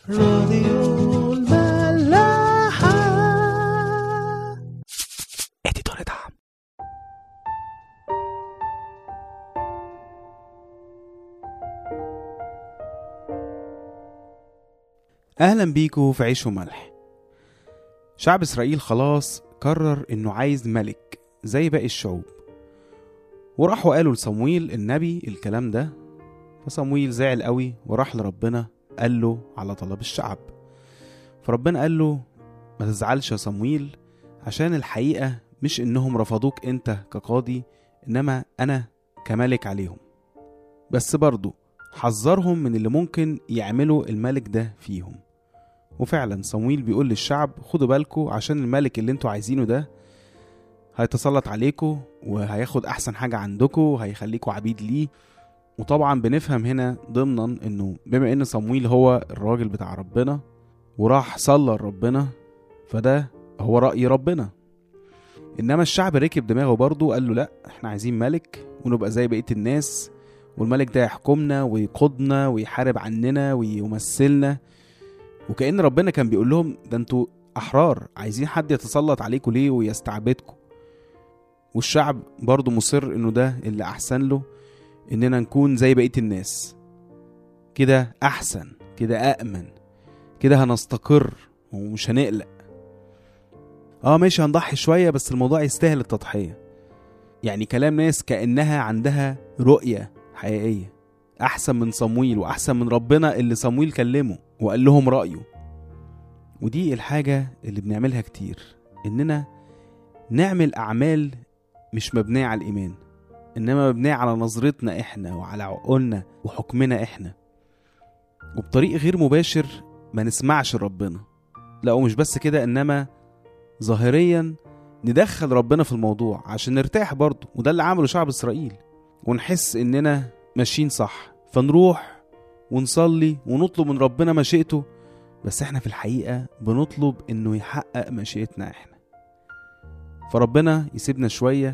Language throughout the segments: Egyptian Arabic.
راديو الملاحة اديتور دعم أهلا بيكم في عيش وملح شعب إسرائيل خلاص قرر إنه عايز ملك زي باقي الشعوب وراحوا قالوا لصمويل النبي الكلام ده فصمويل زعل قوي وراح لربنا قال له على طلب الشعب فربنا قال له ما تزعلش يا صمويل عشان الحقيقة مش إنهم رفضوك أنت كقاضي إنما أنا كملك عليهم بس برضو حذرهم من اللي ممكن يعملوا الملك ده فيهم وفعلا صمويل بيقول للشعب خدوا بالكوا عشان الملك اللي انتوا عايزينه ده هيتسلط عليكوا وهياخد احسن حاجة عندكوا وهيخليكوا عبيد ليه وطبعا بنفهم هنا ضمنا انه بما ان صمويل هو الراجل بتاع ربنا وراح صلى لربنا فده هو رأي ربنا انما الشعب ركب دماغه برضه وقال له لا احنا عايزين ملك ونبقى زي بقية الناس والملك ده يحكمنا ويقودنا ويحارب عننا ويمثلنا وكأن ربنا كان بيقول لهم ده انتوا أحرار عايزين حد يتسلط عليكم ليه ويستعبدكم والشعب برضه مصر انه ده اللي احسن له اننا نكون زي بقية الناس كده احسن كده أأمن كده هنستقر ومش هنقلق اه ماشي هنضحي شوية بس الموضوع يستاهل التضحية يعني كلام ناس كأنها عندها رؤية حقيقية أحسن من صمويل وأحسن من ربنا اللي صمويل كلمه وقال لهم رأيه ودي الحاجة اللي بنعملها كتير إننا نعمل أعمال مش مبنية على الإيمان إنما مبنية على نظرتنا إحنا وعلى عقولنا وحكمنا إحنا وبطريق غير مباشر ما نسمعش ربنا لا ومش بس كده إنما ظاهريا ندخل ربنا في الموضوع عشان نرتاح برضه وده اللي عمله شعب إسرائيل ونحس إننا ماشيين صح فنروح ونصلي ونطلب من ربنا مشيئته بس احنا في الحقيقة بنطلب انه يحقق مشيئتنا احنا فربنا يسيبنا شوية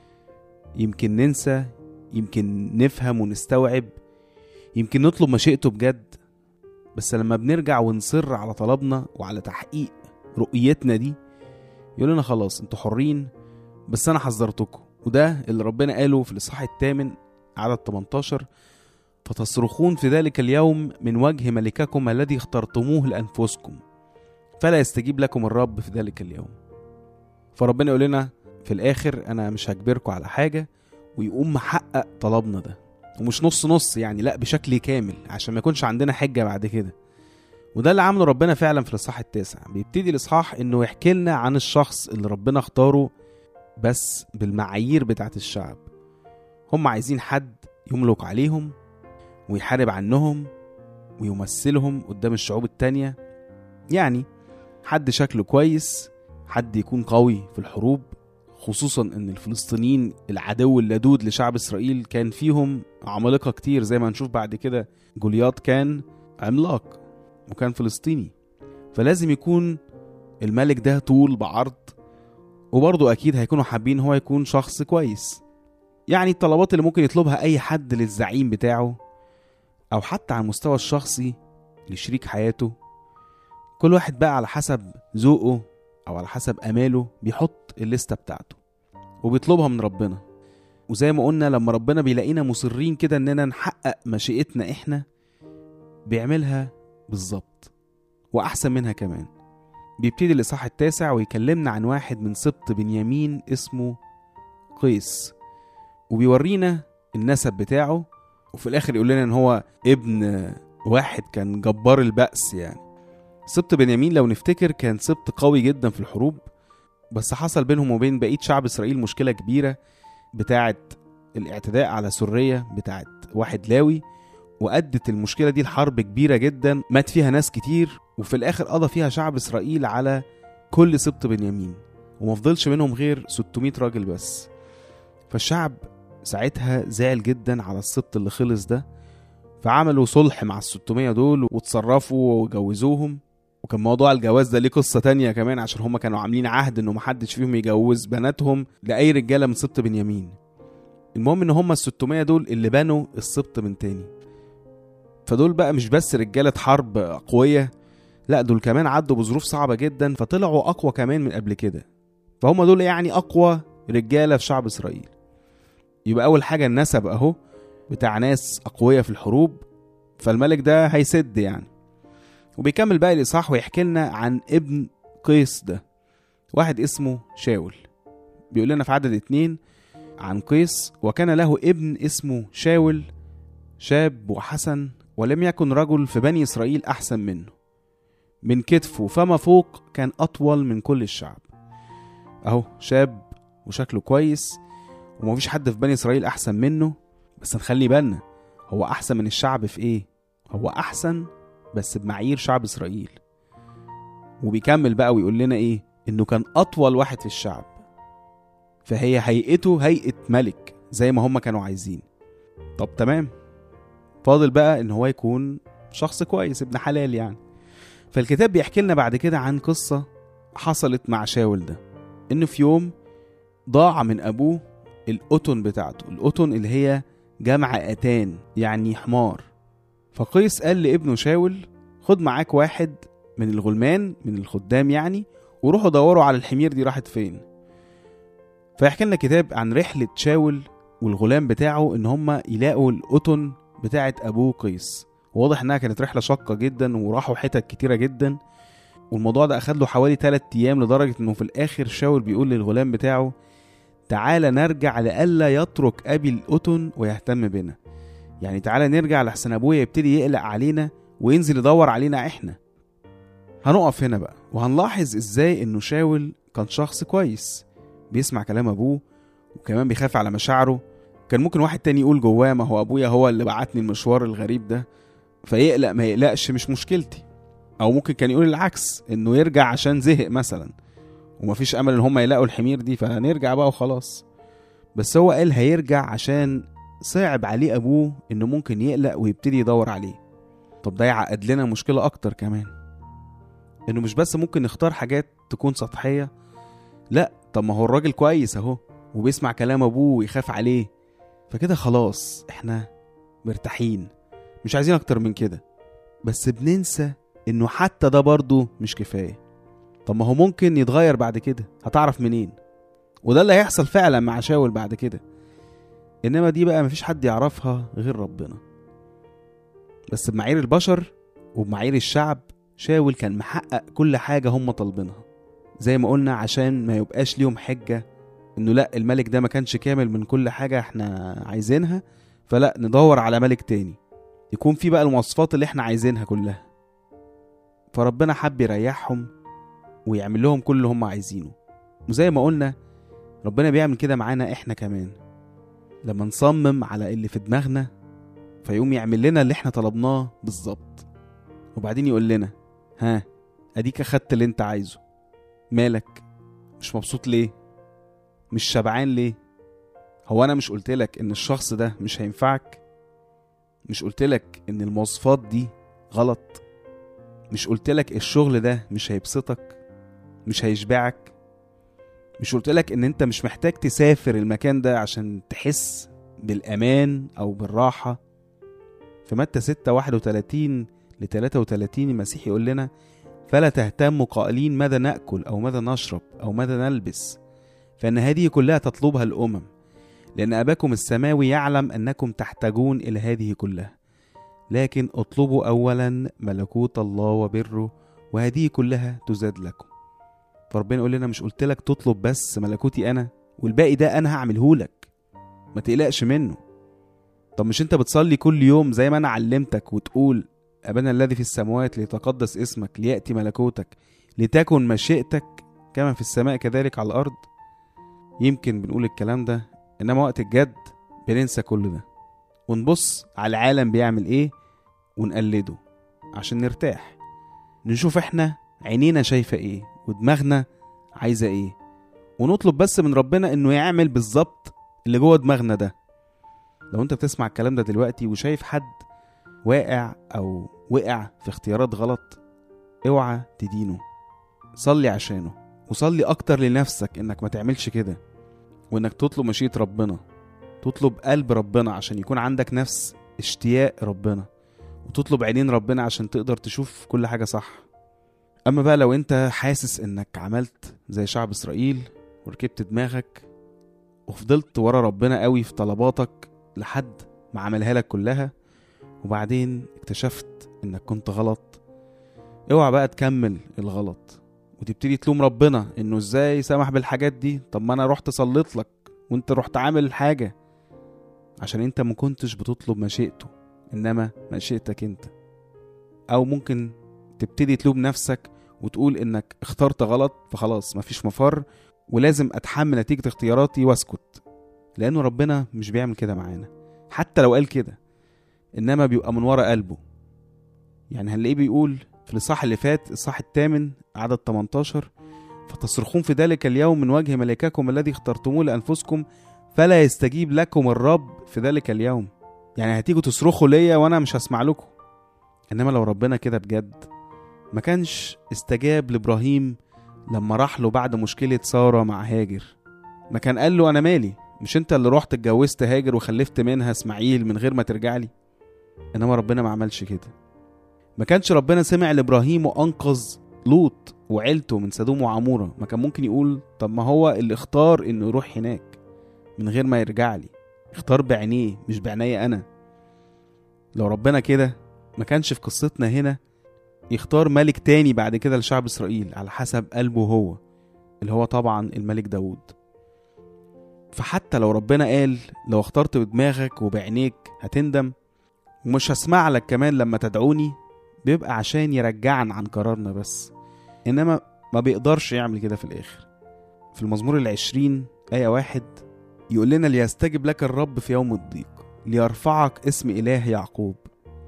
يمكن ننسى يمكن نفهم ونستوعب يمكن نطلب مشيئته بجد بس لما بنرجع ونصر على طلبنا وعلى تحقيق رؤيتنا دي يقول لنا خلاص انتوا حرين بس انا حذرتكم وده اللي ربنا قاله في الاصحاح الثامن عدد 18 فتصرخون في ذلك اليوم من وجه ملككم الذي اخترتموه لأنفسكم فلا يستجيب لكم الرب في ذلك اليوم فربنا يقول لنا في الآخر أنا مش هجبركم على حاجة ويقوم محقق طلبنا ده ومش نص نص يعني لا بشكل كامل عشان ما يكونش عندنا حجة بعد كده وده اللي عمله ربنا فعلا في الإصحاح التاسع بيبتدي الإصحاح إنه يحكي لنا عن الشخص اللي ربنا اختاره بس بالمعايير بتاعت الشعب هم عايزين حد يملك عليهم ويحارب عنهم ويمثلهم قدام الشعوب التانية يعني حد شكله كويس حد يكون قوي في الحروب خصوصا ان الفلسطينيين العدو اللدود لشعب اسرائيل كان فيهم عمالقة كتير زي ما هنشوف بعد كده جولياط كان عملاق وكان فلسطيني فلازم يكون الملك ده طول بعرض وبرضه اكيد هيكونوا حابين هو يكون شخص كويس يعني الطلبات اللي ممكن يطلبها اي حد للزعيم بتاعه او حتى على المستوى الشخصي لشريك حياته كل واحد بقى على حسب ذوقه او على حسب اماله بيحط الليسته بتاعته وبيطلبها من ربنا وزي ما قلنا لما ربنا بيلاقينا مصرين كده اننا نحقق مشيئتنا احنا بيعملها بالظبط واحسن منها كمان بيبتدي الاصحاح التاسع ويكلمنا عن واحد من سبط بنيامين اسمه قيس وبيورينا النسب بتاعه وفي الاخر يقول لنا ان هو ابن واحد كان جبار البأس يعني سبط بنيامين لو نفتكر كان سبط قوي جدا في الحروب بس حصل بينهم وبين بقية شعب إسرائيل مشكلة كبيرة بتاعة الاعتداء على سرية بتاعة واحد لاوي وأدت المشكلة دي لحرب كبيرة جدا مات فيها ناس كتير وفي الآخر قضى فيها شعب إسرائيل على كل سبط بنيامين ومفضلش منهم غير 600 راجل بس فالشعب ساعتها زعل جدا على السبط اللي خلص ده فعملوا صلح مع ال 600 دول وتصرفوا وجوزوهم وكان موضوع الجواز ده ليه قصة تانية كمان عشان هما كانوا عاملين عهد انه محدش فيهم يجوز بناتهم لأي رجالة من سبط بنيامين المهم ان هما ال 600 دول اللي بنوا السبط من تاني فدول بقى مش بس رجالة حرب قوية لا دول كمان عدوا بظروف صعبة جدا فطلعوا أقوى كمان من قبل كده فهم دول يعني أقوى رجالة في شعب إسرائيل يبقى أول حاجة النسب أهو بتاع ناس أقوياء في الحروب فالملك ده هيسد يعني وبيكمل بقى الإصحاح ويحكي لنا عن ابن قيس ده واحد اسمه شاول بيقول لنا في عدد اتنين عن قيس وكان له ابن اسمه شاول شاب وحسن ولم يكن رجل في بني إسرائيل أحسن منه من كتفه فما فوق كان أطول من كل الشعب أهو شاب وشكله كويس ومفيش حد في بني إسرائيل أحسن منه بس نخلي بالنا هو أحسن من الشعب في إيه؟ هو أحسن بس بمعايير شعب إسرائيل وبيكمل بقى ويقول لنا إيه؟ إنه كان أطول واحد في الشعب فهي هيئته هيئة ملك زي ما هم كانوا عايزين طب تمام فاضل بقى إن هو يكون شخص كويس ابن حلال يعني فالكتاب بيحكي لنا بعد كده عن قصة حصلت مع شاول ده إنه في يوم ضاع من أبوه القطن بتاعته القطن اللي هي جمع أتان يعني حمار فقيس قال لابنه شاول خد معاك واحد من الغلمان من الخدام يعني وروحوا دوروا على الحمير دي راحت فين فيحكي لنا كتاب عن رحلة شاول والغلام بتاعه ان هم يلاقوا القطن بتاعة ابوه قيس واضح انها كانت رحلة شاقة جدا وراحوا حتت كتيرة جدا والموضوع ده اخد له حوالي 3 ايام لدرجة انه في الاخر شاول بيقول للغلام بتاعه تعالى نرجع لألا يترك أبي القطن ويهتم بنا يعني تعالى نرجع لحسن أبويا يبتدي يقلق علينا وينزل يدور علينا إحنا هنقف هنا بقى وهنلاحظ إزاي إنه شاول كان شخص كويس بيسمع كلام أبوه وكمان بيخاف على مشاعره كان ممكن واحد تاني يقول جواه ما هو أبويا هو اللي بعتني المشوار الغريب ده فيقلق ما يقلقش مش مشكلتي أو ممكن كان يقول العكس إنه يرجع عشان زهق مثلا ومفيش امل ان هم يلاقوا الحمير دي فهنرجع بقى وخلاص بس هو قال هيرجع عشان صعب عليه ابوه انه ممكن يقلق ويبتدي يدور عليه طب ده يعقد لنا مشكله اكتر كمان انه مش بس ممكن نختار حاجات تكون سطحيه لا طب ما هو الراجل كويس اهو وبيسمع كلام ابوه ويخاف عليه فكده خلاص احنا مرتاحين مش عايزين اكتر من كده بس بننسى انه حتى ده برضه مش كفايه طب ما هو ممكن يتغير بعد كده هتعرف منين وده اللي هيحصل فعلا مع شاول بعد كده انما دي بقى مفيش حد يعرفها غير ربنا بس بمعايير البشر وبمعايير الشعب شاول كان محقق كل حاجة هم طالبينها زي ما قلنا عشان ما يبقاش ليهم حجة انه لا الملك ده ما كانش كامل من كل حاجة احنا عايزينها فلا ندور على ملك تاني يكون في بقى المواصفات اللي احنا عايزينها كلها فربنا حب يريحهم ويعمل لهم كل اللي هم عايزينه وزي ما قلنا ربنا بيعمل كده معانا احنا كمان لما نصمم على اللي في دماغنا فيقوم يعمل لنا اللي احنا طلبناه بالظبط وبعدين يقول لنا ها اديك اخدت اللي انت عايزه مالك مش مبسوط ليه مش شبعان ليه هو انا مش قلتلك ان الشخص ده مش هينفعك مش قلتلك ان المواصفات دي غلط مش قلتلك الشغل ده مش هيبسطك مش هيشبعك مش قلتلك ان انت مش محتاج تسافر المكان ده عشان تحس بالامان او بالراحة في متى 6 31 ل 33 المسيح يقول لنا فلا تهتموا قائلين ماذا ناكل او ماذا نشرب او ماذا نلبس فان هذه كلها تطلبها الامم لان اباكم السماوي يعلم انكم تحتاجون الى هذه كلها لكن اطلبوا اولا ملكوت الله وبره وهذه كلها تزاد لكم فربنا يقول لنا مش قلت لك تطلب بس ملكوتي انا والباقي ده انا هعمله لك ما تقلقش منه طب مش انت بتصلي كل يوم زي ما انا علمتك وتقول ابانا الذي في السماوات ليتقدس اسمك لياتي ملكوتك لتكن مشيئتك كما في السماء كذلك على الارض يمكن بنقول الكلام ده انما وقت الجد بننسى كل ده ونبص على العالم بيعمل ايه ونقلده عشان نرتاح نشوف احنا عينينا شايفة ايه ودماغنا عايزة ايه ونطلب بس من ربنا انه يعمل بالظبط اللي جوه دماغنا ده لو انت بتسمع الكلام ده دلوقتي وشايف حد واقع او وقع في اختيارات غلط اوعى تدينه صلي عشانه وصلي اكتر لنفسك انك ما تعملش كده وانك تطلب مشيئة ربنا تطلب قلب ربنا عشان يكون عندك نفس اشتياق ربنا وتطلب عينين ربنا عشان تقدر تشوف كل حاجة صح أما بقى لو أنت حاسس إنك عملت زي شعب إسرائيل وركبت دماغك وفضلت ورا ربنا قوي في طلباتك لحد ما عملها لك كلها وبعدين اكتشفت إنك كنت غلط اوعى بقى تكمل الغلط وتبتدي تلوم ربنا انه ازاي سمح بالحاجات دي طب ما انا رحت صليت لك وانت رحت عامل الحاجة عشان انت ما كنتش بتطلب مشيئته انما مشيئتك انت او ممكن تبتدي تلوم نفسك وتقول انك اخترت غلط فخلاص مفيش مفر ولازم اتحمل نتيجة اختياراتي واسكت لانه ربنا مش بيعمل كده معانا حتى لو قال كده انما بيبقى من ورا قلبه يعني هنلاقيه بيقول في الإصحاح اللي فات الإصحاح الثامن عدد 18 فتصرخون في ذلك اليوم من وجه ملككم الذي اخترتموه لأنفسكم فلا يستجيب لكم الرب في ذلك اليوم يعني هتيجوا تصرخوا ليا وأنا مش هسمع لكم إنما لو ربنا كده بجد ما كانش استجاب لإبراهيم لما راح له بعد مشكلة سارة مع هاجر ما كان قال له أنا مالي مش أنت اللي رحت اتجوزت هاجر وخلفت منها إسماعيل من غير ما ترجع لي إنما ربنا ما عملش كده ما كانش ربنا سمع لابراهيم وانقذ لوط وعيلته من سدوم وعموره ما كان ممكن يقول طب ما هو اللي اختار انه يروح هناك من غير ما يرجع لي اختار بعينيه مش بعينيا انا لو ربنا كده ما كانش في قصتنا هنا يختار ملك تاني بعد كده لشعب اسرائيل على حسب قلبه هو اللي هو طبعا الملك داود فحتى لو ربنا قال لو اخترت بدماغك وبعينيك هتندم ومش هسمع لك كمان لما تدعوني بيبقى عشان يرجعنا عن قرارنا بس إنما ما بيقدرش يعمل كده في الآخر في المزمور العشرين آية واحد يقول لنا ليستجب لك الرب في يوم الضيق ليرفعك اسم إله يعقوب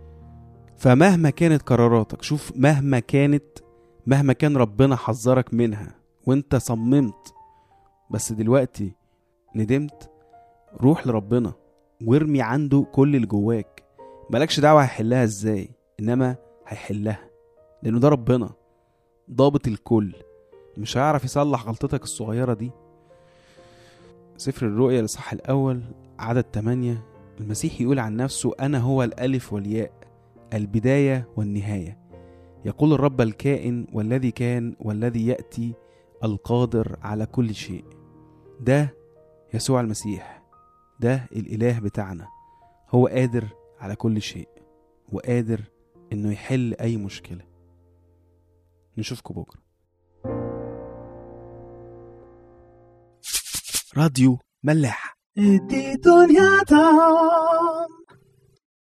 فمهما كانت قراراتك شوف مهما كانت مهما كان ربنا حذرك منها وانت صممت بس دلوقتي ندمت روح لربنا وارمي عنده كل اللي جواك مالكش دعوة هيحلها ازاي انما هيحلها لانه ده ربنا ضابط الكل مش هيعرف يصلح غلطتك الصغيرة دي سفر الرؤيا الإصحاح الأول عدد 8 المسيح يقول عن نفسه أنا هو الألف والياء البداية والنهاية يقول الرب الكائن والذي كان والذي يأتي القادر على كل شيء ده يسوع المسيح ده الإله بتاعنا هو قادر على كل شيء وقادر إنه يحل أي مشكلة نشوفكم بكرة راديو ملاح ادي دنيا دام